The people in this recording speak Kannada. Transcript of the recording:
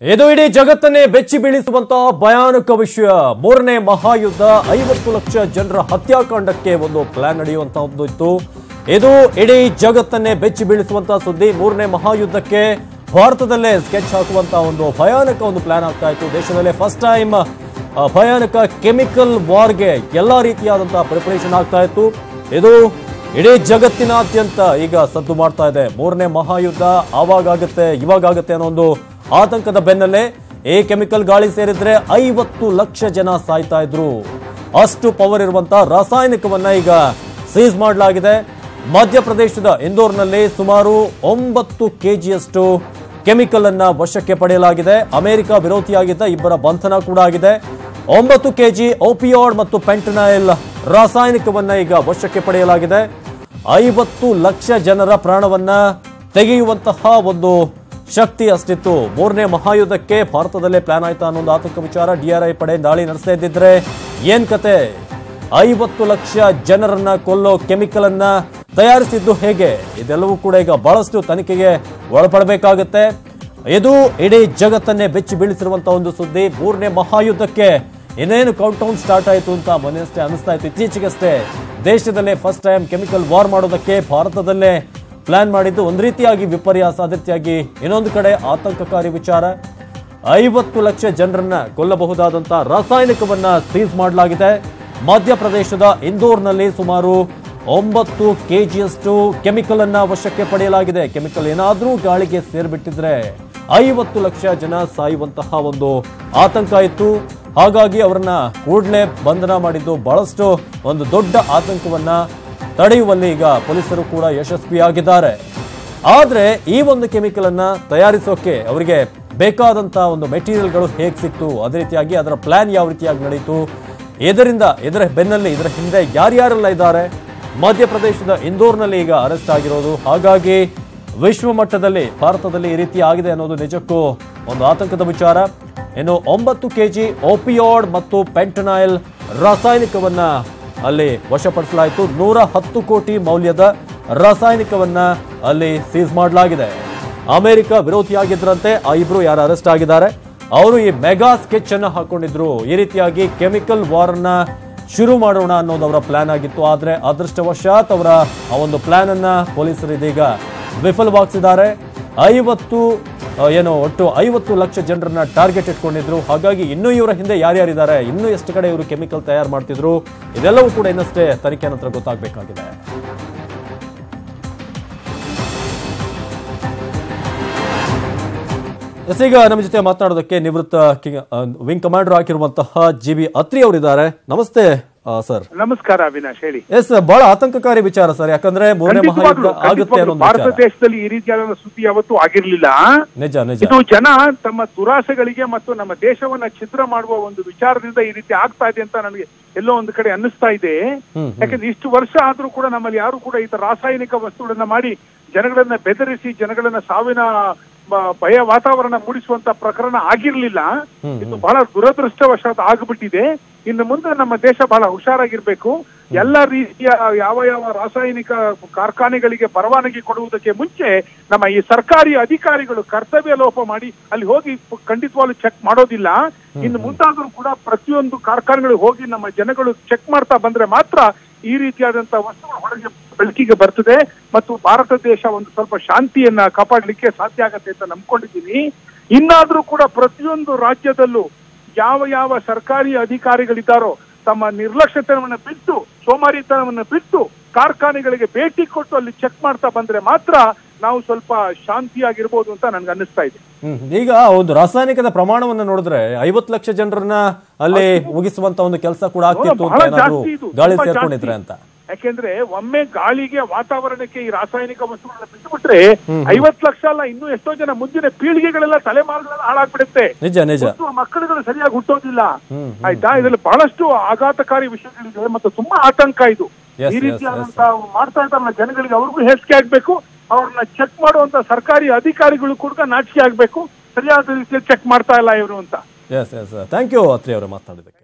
ಇದು ಇಡೀ ಜಗತ್ತನ್ನೇ ಬೆಚ್ಚಿ ಬೀಳಿಸುವಂತಹ ಭಯಾನಕ ವಿಷಯ ಮೂರನೇ ಮಹಾಯುದ್ಧ ಐವತ್ತು ಲಕ್ಷ ಜನರ ಹತ್ಯಾಕಾಂಡಕ್ಕೆ ಒಂದು ಪ್ಲಾನ್ ನಡೆಯುವಂತಹದ್ದು ಇತ್ತು ಇದು ಇಡೀ ಜಗತ್ತನ್ನೇ ಬೆಚ್ಚಿ ಬೀಳಿಸುವಂತಹ ಸುದ್ದಿ ಮೂರನೇ ಮಹಾಯುದ್ಧಕ್ಕೆ ಭಾರತದಲ್ಲೇ ಸ್ಕೆಚ್ ಹಾಕುವಂತಹ ಒಂದು ಭಯಾನಕ ಒಂದು ಪ್ಲಾನ್ ಆಗ್ತಾ ಇತ್ತು ದೇಶದಲ್ಲೇ ಫಸ್ಟ್ ಟೈಮ್ ಭಯಾನಕ ಕೆಮಿಕಲ್ ವಾರ್ಗೆ ಎಲ್ಲಾ ರೀತಿಯಾದಂತಹ ಪ್ರಿಪರೇಷನ್ ಆಗ್ತಾ ಇತ್ತು ಇದು ಇಡೀ ಜಗತ್ತಿನಾದ್ಯಂತ ಈಗ ಸದ್ದು ಮಾಡ್ತಾ ಇದೆ ಮೂರನೇ ಮಹಾಯುದ್ಧ ಆವಾಗುತ್ತೆ ಇವಾಗುತ್ತೆ ಅನ್ನೋ ಒಂದು ಆತಂಕದ ಬೆನ್ನಲ್ಲೇ ಈ ಕೆಮಿಕಲ್ ಗಾಳಿ ಸೇರಿದ್ರೆ ಐವತ್ತು ಲಕ್ಷ ಜನ ಸಾಯ್ತಾ ಇದ್ರು ಅಷ್ಟು ಪವರ್ ಇರುವಂತಹ ರಾಸಾಯನಿಕವನ್ನ ಈಗ ಸೀಸ್ ಮಾಡಲಾಗಿದೆ ಮಧ್ಯಪ್ರದೇಶದ ಇಂದೋರ್ನಲ್ಲಿ ಸುಮಾರು ಒಂಬತ್ತು ಕೆಜಿಯಷ್ಟು ಕೆಮಿಕಲ್ ಅನ್ನ ವಶಕ್ಕೆ ಪಡೆಯಲಾಗಿದೆ ಅಮೆರಿಕ ವಿರೋಧಿಯಾಗಿದ್ದ ಇಬ್ಬರ ಬಂಧನ ಕೂಡ ಆಗಿದೆ ಒಂಬತ್ತು ಕೆಜಿ ಓಪಿಯಾಡ್ ಮತ್ತು ಪೆಂಟನಾಯಿಲ್ ರಾಸಾಯನಿಕವನ್ನ ಈಗ ವಶಕ್ಕೆ ಪಡೆಯಲಾಗಿದೆ ಐವತ್ತು ಲಕ್ಷ ಜನರ ಪ್ರಾಣವನ್ನ ತೆಗೆಯುವಂತಹ ಒಂದು ಶಕ್ತಿ ಅಷ್ಟಿತ್ತು ಮೂರನೇ ಮಹಾಯುದ್ಧಕ್ಕೆ ಭಾರತದಲ್ಲೇ ಪ್ಲಾನ್ ಆಯ್ತಾ ಅನ್ನೋ ಒಂದು ಆತಂಕ ವಿಚಾರ ಡಿಆರ್ಐ ಪಡೆ ದಾಳಿ ನಡೆಸ್ತಾ ಇದ್ದಿದ್ರೆ ಏನ್ ಕತೆ ಐವತ್ತು ಲಕ್ಷ ಜನರನ್ನ ಕೊಲ್ಲೋ ಕೆಮಿಕಲ್ ಅನ್ನ ತಯಾರಿಸಿದ್ದು ಹೇಗೆ ಇದೆಲ್ಲವೂ ಕೂಡ ಈಗ ಬಹಳಷ್ಟು ತನಿಖೆಗೆ ಒಳಪಡಬೇಕಾಗುತ್ತೆ ಇದು ಇಡೀ ಜಗತ್ತನ್ನೇ ಬೆಚ್ಚಿ ಬೀಳಿಸಿರುವಂತಹ ಒಂದು ಸುದ್ದಿ ಮೂರನೇ ಮಹಾಯುದ್ಧಕ್ಕೆ ಇನ್ನೇನು ಕೌಂಟ್ ಡೌನ್ ಸ್ಟಾರ್ಟ್ ಆಯಿತು ಅಂತ ಮೊನ್ನೆಯಷ್ಟೇ ಅನಿಸ್ತಾ ಇತ್ತು ಇತ್ತೀಚೆಗಷ್ಟೇ ದೇಶದಲ್ಲೇ ಫಸ್ಟ್ ಟೈಮ್ ಕೆಮಿಕಲ್ ವಾರ್ ಮಾಡೋದಕ್ಕೆ ಭಾರತದಲ್ಲೇ ಪ್ಲಾನ್ ಮಾಡಿದ್ದು ಒಂದು ರೀತಿಯಾಗಿ ವಿಪರ್ಯಾಸ ಅದೇ ರೀತಿಯಾಗಿ ಇನ್ನೊಂದು ಕಡೆ ಆತಂಕಕಾರಿ ವಿಚಾರ ಐವತ್ತು ಲಕ್ಷ ಜನರನ್ನ ಕೊಲ್ಲಬಹುದಾದಂತಹ ರಾಸಾಯನಿಕವನ್ನ ಸೀಸ್ ಮಾಡಲಾಗಿದೆ ಮಧ್ಯಪ್ರದೇಶದ ಇಂದೋರ್ನಲ್ಲಿ ಸುಮಾರು ಒಂಬತ್ತು ಕೆಜಿಯಷ್ಟು ಕೆಮಿಕಲ್ ಅನ್ನ ವಶಕ್ಕೆ ಪಡೆಯಲಾಗಿದೆ ಕೆಮಿಕಲ್ ಏನಾದ್ರೂ ಗಾಳಿಗೆ ಸೇರ್ಬಿಟ್ಟಿದ್ರೆ ಐವತ್ತು ಲಕ್ಷ ಜನ ಸಾಯುವಂತಹ ಒಂದು ಆತಂಕ ಇತ್ತು ಹಾಗಾಗಿ ಅವರನ್ನ ಕೂಡಲೇ ಬಂಧನ ಮಾಡಿದ್ದು ಬಹಳಷ್ಟು ಒಂದು ದೊಡ್ಡ ಆತಂಕವನ್ನ ತಡೆಯುವಲ್ಲಿ ಈಗ ಪೊಲೀಸರು ಕೂಡ ಯಶಸ್ವಿಯಾಗಿದ್ದಾರೆ ಆದ್ರೆ ಈ ಒಂದು ಕೆಮಿಕಲ್ ಅನ್ನ ತಯಾರಿಸೋಕೆ ಅವರಿಗೆ ಬೇಕಾದಂತ ಒಂದು ಮೆಟೀರಿಯಲ್ಗಳು ಹೇಗೆ ಸಿಕ್ತು ಅದೇ ರೀತಿಯಾಗಿ ಅದರ ಪ್ಲಾನ್ ಯಾವ ರೀತಿಯಾಗಿ ನಡೀತು ಇದರಿಂದ ಇದರ ಬೆನ್ನಲ್ಲಿ ಇದರ ಹಿಂದೆ ಯಾರ್ಯಾರೆಲ್ಲ ಇದ್ದಾರೆ ಮಧ್ಯಪ್ರದೇಶದ ಇಂದೋರ್ನಲ್ಲಿ ಈಗ ಅರೆಸ್ಟ್ ಆಗಿರೋದು ಹಾಗಾಗಿ ವಿಶ್ವ ಮಟ್ಟದಲ್ಲಿ ಭಾರತದಲ್ಲಿ ಈ ರೀತಿ ಆಗಿದೆ ಅನ್ನೋದು ನಿಜಕ್ಕೂ ಒಂದು ಆತಂಕದ ವಿಚಾರ ಇನ್ನು ಒಂಬತ್ತು ಕೆಜಿ ಓಪಿಯಾಡ್ ಮತ್ತು ಪೆಂಟನಾಯಿಲ್ ರಾಸಾಯನಿಕವನ್ನ ಅಲ್ಲಿ ವಶಪಡಿಸಲಾಯಿತು ನೂರ ಹತ್ತು ಕೋಟಿ ಮೌಲ್ಯದ ರಾಸಾಯನಿಕವನ್ನ ಅಲ್ಲಿ ಸೀಸ್ ಮಾಡಲಾಗಿದೆ ಅಮೆರಿಕ ವಿರೋಧಿಯಾಗಿದ್ರಂತೆ ಆ ಇಬ್ರು ಯಾರು ಅರೆಸ್ಟ್ ಆಗಿದ್ದಾರೆ ಅವರು ಈ ಮೆಗಾ ಸ್ಕೆಚ್ ಅನ್ನ ಹಾಕೊಂಡಿದ್ರು ಈ ರೀತಿಯಾಗಿ ಕೆಮಿಕಲ್ ವಾರ್ ಅನ್ನ ಶುರು ಮಾಡೋಣ ಅನ್ನೋದು ಅವರ ಪ್ಲಾನ್ ಆಗಿತ್ತು ಆದ್ರೆ ಅದೃಷ್ಟವಶಾತ್ ಅವರ ಆ ಒಂದು ಪ್ಲಾನ್ ಅನ್ನ ಪೊಲೀಸರು ಇದೀಗ ವಿಫಲವಾಗಿಸಿದ್ದಾರೆ ಐವತ್ತು ಆ, ಏನು ಒಟ್ಟು ಐವತ್ತು ಲಕ್ಷ ಜನರನ್ನ ಟಾರ್ಗೆಟ್ ಇಟ್ಕೊಂಡಿದ್ರು ಹಾಗಾಗಿ ಇನ್ನೂ ಇವರ ಹಿಂದೆ ಯಾರ್ಯಾರಿದ್ದಾರೆ ಇನ್ನೂ ಎಷ್ಟು ಕಡೆ ಇವರು ಕೆಮಿಕಲ್ ತಯಾರು ಮಾಡ್ತಿದ್ರು ಇದೆಲ್ಲವೂ ಕೂಡ ಇನ್ನಷ್ಟೇ ತನಿಖೆ ನಂತರ ಗೊತ್ತಾಗಬೇಕಾಗಿದೆ ಎಸ್, ಈಗ ನಮ್ಮ ಜೊತೆ ಮಾತನಾಡೋದಕ್ಕೆ ನಿವೃತ್ತ ಕಿಂಗ್- ಆ, ವಿಂಗ್ ಕಮಾಂಡರ್ ಆಗಿರುವಂತಹ ಜಿ ಬಿ ಅತ್ರಿ ಅವರಿದ್ದಾರೆ ನಮಸ್ತೆ ಆ, ಸರ್ ನಮಸ್ಕಾರ ಅವಿನಾಶ್ ಹೇಳಿ ಎಸ್ ಬಹಳ ಆತಂಕಕಾರಿ ವಿಚಾರ ಸರ್ ಯಾಕಂದ್ರೆ ಮೂರನೇ ಮಹಾಯುದ್ಧ ಖಂಡಿತವಾಗ್ಲೂ, ಆಗುತ್ತೆ ಖಂಡಿತವಾಗ್ಲೂ. ಅನ್ನೋ ಒಂದು ಭಾರತ ವಿಚಾರ ದೇಶದಲ್ಲಿ ಈ ರೀತಿಯಾದ ಸುದ್ದಿ ಯಾವತ್ತೂ ಆಗಿರ್ಲಿಲ್ಲ ನಿಜ ನಿಜ ಇದು ಜನ ತಮ್ಮ ದುರಾಸೆಗಳಿಗೆ ಮತ್ತು ನಮ್ಮ ದೇಶವನ್ನ ಛಿದ್ರ ಮಾಡುವ ಒಂದು ವಿಚಾರದಿಂದ ಈ ರೀತಿ ಆಗ್ತಾ ಇದೆ ಅಂತ ನನಗೆ ಎಲ್ಲೋ ಒಂದು ಕಡೆ ಅನ್ನಿಸ್ತಾ ಇದೆ ಹ್ಮ್, ಯಾಕಂದ್ರೆ ಇಷ್ಟು ವರ್ಷ ಆದ್ರೂ ಕೂಡ ನಮ್ಮಲ್ಲಿ ಯಾರು ಕೂಡ ಈ ತರ ರಾಸಾಯನಿಕ ವಸ್ತುಗಳನ್ನ ಮಾಡಿ ಜನಗಳನ್ನ ಬೆದರಿಸಿ ಜನಗಳನ್ನ ಸಾವಿನ ಬ- ಭಯ ವಾತಾವರಣ ಮೂಡಿಸುವಂತ ಪ್ರಕರಣ ಆಗಿರ್ಲಿಲ್ಲ ಹ್ಮ್, ಇದು ಬಹಳ ದುರದೃಷ್ಟವಶಾತ್ ಆಗ್ಬಿಟ್ಟಿದೆ ಇನ್ನು ಮುಂದೆ ನಮ್ಮ ದೇಶ ಬಹಳ ಹುಷಾರಾಗಿರ್ಬೇಕು ಎಲ್ಲ ರೀತಿಯ ಯಾವ ಯಾವ ರಾಸಾಯನಿಕ ಕಾರ್ಖಾನೆಗಳಿಗೆ ಪರವಾನಗಿ ಕೊಡುವುದಕ್ಕೆ ಮುಂಚೆ ನಮ್ಮ ಈ ಸರ್ಕಾರಿ ಅಧಿಕಾರಿಗಳು ಕರ್ತವ್ಯ ಲೋಪ ಮಾಡಿ ಅಲ್ಲಿ ಹೋಗಿ ಖಂಡಿತವಾಗ್ಲೂ ಚೆಕ್ ಮಾಡೋದಿಲ್ಲ ಇನ್ನು ಮುಂದಾದ್ರೂ ಕೂಡ ಪ್ರತಿಯೊಂದು ಕಾರ್ಖಾನೆಗಳಿಗೆ ಹೋಗಿ ನಮ್ಮ ಜನಗಳು ಚೆಕ್ ಮಾಡ್ತಾ ಬಂದ್ರೆ ಮಾತ್ರ ಈ ರೀತಿಯಾದಂತಹ ವಸ್ತುಗಳು ಹೊರಗೆ ಬೆಳಕಿಗೆ ಬರ್ತದೆ ಮತ್ತು ಭಾರತ ದೇಶ ಒಂದು ಸ್ವಲ್ಪ ಶಾಂತಿಯನ್ನ ಕಾಪಾಡಲಿಕ್ಕೆ ಸಾಧ್ಯ ಆಗತ್ತೆ ಅಂತ ನಂಬ್ಕೊಂಡಿದ್ದೀನಿ ಇನ್ನಾದ್ರೂ ಕೂಡ ಪ್ರತಿಯೊಂದು ರಾಜ್ಯದಲ್ಲೂ ಯಾವ ಯಾವ ಸರ್ಕಾರಿ ಅಧಿಕಾರಿಗಳಿದ್ದಾರೋ ತಮ್ಮ ನಿರ್ಲಕ್ಷ್ಯತನವನ್ನ ಬಿಟ್ಟು ಸೋಮಾರಿತನವನ್ನ ಬಿಟ್ಟು ಕಾರ್ಖಾನೆಗಳಿಗೆ ಭೇಟಿ ಕೊಟ್ಟು ಅಲ್ಲಿ ಚೆಕ್ ಮಾಡ್ತಾ ಬಂದ್ರೆ ಮಾತ್ರ ನಾವು ಸ್ವಲ್ಪ ಶಾಂತಿಯಾಗಿರ್ಬೋದು ಅಂತ ನನ್ಗೆ ಅನ್ನಿಸ್ತಾ ಇದೆ ಹ್ಮ್. ಈಗ ಒಂದು ರಾಸಾಯನಿಕದ ಪ್ರಮಾಣವನ್ನ ನೋಡಿದ್ರೆ ಐವತ್ತು ಲಕ್ಷ ಜನರನ್ನ ಅಲ್ಲಿ ಮುಗಿಸುವಂತ ಒಂದು ಕೆಲಸ ಕೂಡ ಆಗ್ತಿತ್ತು ಅಂತ ಬಹಳ ಏನಾದ್ರು ಜಾಸ್ತಿ ಇದು, ಗಾಳಿ ತುಂಬಾ ಸೇರ್ಕೊಂಡಿದ್ರೆ ಜಾಸ್ತಿ. ಅಂತ ಯಾಕೆಂದ್ರೆ ಒಮ್ಮೆ ಗಾಳಿಗೆ ವಾತಾವರಣಕ್ಕೆ ಈ ರಾಸಾಯನಿಕ ವಸ್ತುಗಳನ್ನ ಬಿಟ್ಟುಬಿಟ್ರೆ ಐವತ್ ಲಕ್ಷ ಅಲ್ಲ ಇನ್ನೂ ಎಷ್ಟೋ ಜನ ಮುಂದಿನ ಪೀಳಿಗೆಗಳೆಲ್ಲ ತಲೆಮಾರುಗಳೆಲ್ಲ ಹಾಳಾಗ್ಬಿಡುತ್ತೆ ನಿಜ ನಿಜ ಹುಟ್ಟುವ ಮಕ್ಕಳುಗಳು ಸರಿಯಾಗಿ ಹುಟ್ಟೋದಿಲ್ಲ ಹ್ಮ್, ಆಯ್ತಾ ಇದ್ರಲ್ಲಿ ಬಹಳಷ್ಟು ಆಘಾತಕಾರಿ ವಿಷಯಗಳಿದೆ ಮತ್ತು ತುಂಬಾ ಆತಂಕ ಇದು Yes, ಈ yes, ರೀತಿಯಾದಂತ ಮಾಡ್ತಾ ಇದ್ದಾರಲ್ಲ ಜನಗಳಿಗೆ ಅವ್ರಿಗೂ ಹೇಸಿಗೆ ಆಗ್ಬೇಕು ಅವ್ರನ್ನ ಚೆಕ್ ಮಾಡುವಂತ ಸರ್ಕಾರಿ ಅಧಿಕಾರಿಗಳು ಕೂಡ ನಾಚಿಕೆ ಆಗ್ಬೇಕು ಸರಿಯಾದ ರೀತಿಯಲ್ಲಿ ಚೆಕ್ ಮಾಡ್ತಾ ಇಲ್ಲ ಇವರು ಅಂತ yes yes thank you Atri ಅವರು ಮಾತನಾಡಿದ್ದಕ್ಕೆ